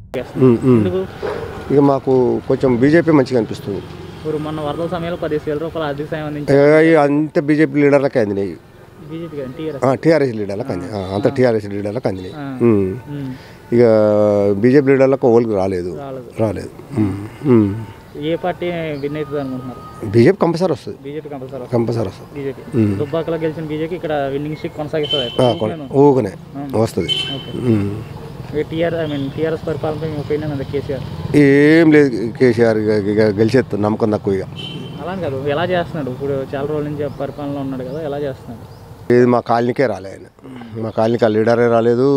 ఉమ్, ఉమ్. ఎందుకు ఇక మాకు కొంచెం బీజేపీ మంచిగా అనిపిస్తుంది ఇప్పుడు మొన్న వరదల సమయంలో పదిహేను వేల రూపాయల ఆర్థిక సాయం అందించి ఇక ఈ అంత బీజేపీ లీడర్లకే అందినాయి బీజేపీ కదా టీఆర్ఎస్ టీఆర్ఎస్ లీడర్లకు అంది ఆ, అంత టీఆర్ఎస్ లీడర్లకు అందినాయి ఆ. ఉమ్. ఉమ్. ఇక బీజేపీ లీడర్లకు ఓళ్ళకి రాలేదు రాలేదు రాలేదు ఉమ్, ఉమ్. ఏ పార్టీ విన్ అవుతుంది అనుకుంటున్నారు బీజేపీ కంపల్సరీ వస్తుంది బీజేపీ కంపల్సరీ కంపల్సరీ వస్తుంది బీజేపీ ఉమ్. దుబ్బాకలో గెలిచిన బీజేపీ ఇక్కడ విన్నింగ్ స్ట్రీక్ కొనసాగిస్తుంది అయితే. ఆ, కొన- ఊకనే వస్తుంది ఓకే ఉమ్. ఇక టీఆర్ ఐ మీన్ టీఆర్ఎస్ పరిపాలనపై మీ ఒపీనియన్ ఉంది కేసీఆర్ ఏం లేదు కేసీఆర్ ఇక ఇక గెలిచేస్తుంది నమ్మకం తక్కువ ఇక అలా అని కాదు ఎలా చేస్తున్నాడు ఇప్పుడు చాలా రోజుల నుంచి పరిపాలనలో ఉన్నాడు కదా ఎలా చేస్తున్నాడు ఇది మా కాలనీకే రాలే ఆయన మా కాలనీకి ఆ లీడరే రాలేదు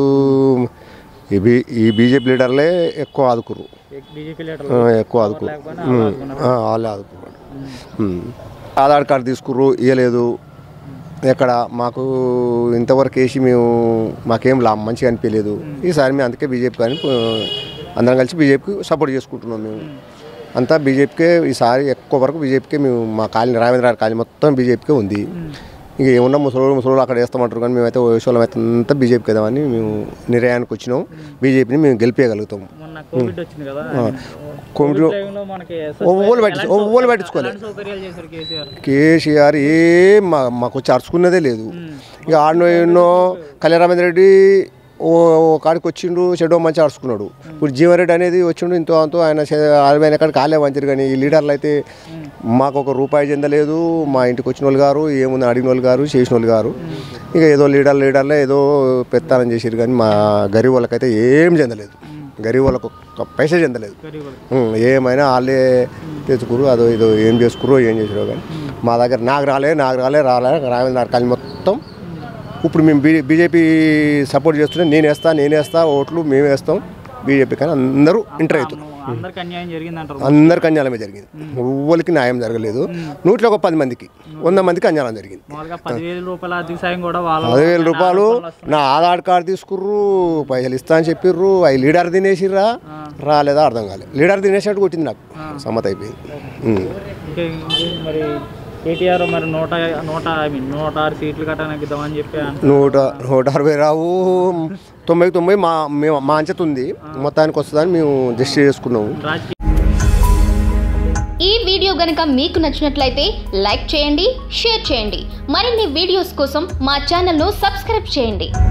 ఈ బీ ఈ బీజేపీ లీడర్లే ఎక్కువ ఆదుకుర్రు బీజేపీ లీడర్ ఆ, ఎక్కువ ఆదుకుర్రు లేకపోయినా ఉమ్. అలా ఆదుకున్నారు. ఆ, వాళ్ళే ఆదుకున్నారు ఉమ్. ఆధార్ కార్డు తీసుకుర్రు ఇవ్వలేదు ఎక్కడ మాకు ఇంతవరకు వేసి మేము మాకేం లా మంచిగా అనిపించలేదు ఈసారి మేము అందుకే బీజేపీ కానీ ఆ, అందరం కలిసి బీజేపీకి సపోర్ట్ చేసుకుంటున్నాం మేము అంతా బీజేపీకే ఈసారి ఎక్కువ వరకు బీజేపీకే మేము మా కాలనీ రామేంద్ర కాలనీ మొత్తం బీజేపీకే ఉంది ఇక ఏమన్నా ముసలోళ్ళు ముసలోళ్ళు అక్కడ వేస్తామంటారు కానీ మేమైతే ఓషోళం అయితే అంతా బీజేపీ కదామని మేము నిర్ణయానికి వచ్చినాం బీజేపీని మేము గెలిపేయగలుగుతాం మొన్న కోవిడ్ వచ్చింది కదా కోవిడ్ టైంలో మనకి ఒవ్వోలు పట్టించు ఒవ్వోలు పట్టించుకోలే ఎలాంటి సౌకర్యాలు చేశారు కేసీఆర్ కేసీఆర్ ఏం మా మాకు వచ్చి అరుచుకున్నదే లేదు ఇక ఆడనో ఎన్నో కళ్యాణరామేంద్ర రెడ్డి ఓ ఓ కాడికి వచ్చిండు చెడో మంచి అరుచుకున్నాడు ఇప్పుడు జీవన్ రెడ్డి అనేది వచ్చిండు ఇంతో అంతో ఆయన ఆయన కాడికి కాలే మంచిది కానీ ఈ లీడర్లు అయితే మాకు ఒక రూపాయి చెందలేదు మా ఇంటికి వచ్చిన వాళ్ళు గారు ఏముంది అడిగిన వాళ్ళు గారు చేసిన వాళ్ళు గారు ఇక ఏదో లీడర్ లీడర్లే ఏదో పెత్తానం చేసారు కానీ మా గరీబ్ వాళ్ళకైతే ఏం చెందలేదు గరీబ్ వాళ్ళకు ఒక్క పైసా చెందలేదు గరీబ్ వాళ్ళు. ఉం, ఏమైనా వాళ్ళే తెచ్చుకురు అదో ఇదో ఏం చేసుకురో ఏం చేసారో కానీ మా దగ్గర నాకు రాలే నాకు రాలే రాలే రావేంద్ర కాలి మొత్తం ఇప్పుడు మేము బీ బీజేపీ సపోర్ట్ చేస్తున్నాం నేను వేస్తా నేను వేస్తా ఓట్లు మేము వేస్తాం బీజేపీ కానీ అందరూ ఇంటర్ అవుతున్నారు అందరికి అన్యాయం జరిగింది అంటారు అందరికి అన్యాయమే జరిగింది ఎవ్వరికి న్యాయం జరగలేదు నూట్లో ఒక పది మందికి వంద మందికి అన్యాయం జరిగింది మామూలుగా పదివేల రూపాయల ఆర్థిక సాయం కూడా వాళ్ళ పదివేల రూపాయలు నా ఆధార్ కార్డు తీసుకుర్రు పైసలు ఇస్తా అని చెప్పిర్రు అవి లీడర్ తినేసిర్రా రాలేదా అర్థం కాలేదు లీడర్ తినేసినట్టు కొట్టింది నాకు సమ్మత అయిపోయింది ఉం. ఇంకా ఇంకేం మరి కేటీఆర్ మరి నూట నూట ఐ మీన్ నూట ఆరు సీట్లు కట్టడానికి ఇద్దామని చెప్పి అంటున్నారు. నూట నూట అరవై రావు తొంభైకి తొంభై మా మేము మా అంచెత ఉంది మొత్తానికి వస్తుందని మేము జస్ట్ చేసుకున్నాము రాజకీయ ఈ వీడియో గనుక మీకు నచ్చినట్లయితే లైక్ చేయండి షేర్ చేయండి మరిన్ని వీడియోస్ కోసం మా ఛానల్ను సబ్స్క్రైబ్ చేయండి